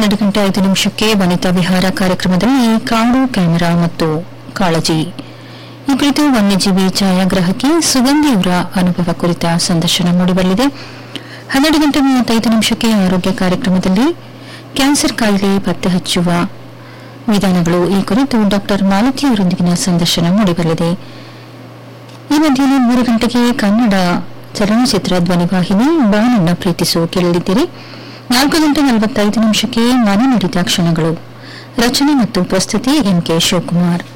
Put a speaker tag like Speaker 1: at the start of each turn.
Speaker 1: ಹನ್ನೆರಡು ಗಂಟೆ ಐದು ನಿಮಿಷಕ್ಕೆ ವನಿತಾ ವಿಹಾರ ಕಾರ್ಯಕ್ರಮದಲ್ಲಿ ಕಾಡು ಕ್ಯಾಮೆರಾ ಮತ್ತು ಕಾಳಜಿ ಈ ಕುರಿತು ವನ್ಯಜೀವಿ ಛಾಯಾಗ್ರಾಹಕಿ ಸುಗಂಧಿ ಅವರ ಅನುಭವ ಕುರಿತ ಸಂದರ್ಶನ ಮೂಡಿಬರಲಿದೆ ಹನ್ನೆರಡು ಗಂಟೆ ಮೂವತ್ತೈದು ನಿಮಿಷಕ್ಕೆ ಆರೋಗ್ಯ ಕಾರ್ಯಕ್ರಮದಲ್ಲಿ ಕ್ಯಾನ್ಸರ್ ಕಾಯಿಲೆ ಪತ್ತೆ ಹಚ್ಚುವ ವಿಧಾನಗಳು ಈ ಕುರಿತು ಡಾಕ್ಟರ್ ಮಾಲತಿ ಅವರೊಂದಿಗಿನ ಸಂದರ್ಶನ ಮೂಡಿಬರಲಿದೆ ಈ ಮಧ್ಯಾಹ್ನ ಮೂರು ಗಂಟೆಗೆ ಕನ್ನಡ ಚಲನಚಿತ್ರ ಧ್ವನಿವಾಹಿನಿ ಬಾನನ್ನ ಪ್ರೀತಿಸು ಕೇಳಲಿದ್ದೀರಿ ನಾಲ್ಕು ಗಂಟೆ ನಲವತ್ತೈದು ನಿಮಿಷಕ್ಕೆ ಮನೆ ನುಡಿದ ಕ್ಷಣಗಳು ರಚನೆ ಮತ್ತು ಪ್ರಸ್ತುತಿ ಎಂಕೆ ಶಿವಕುಮಾರ್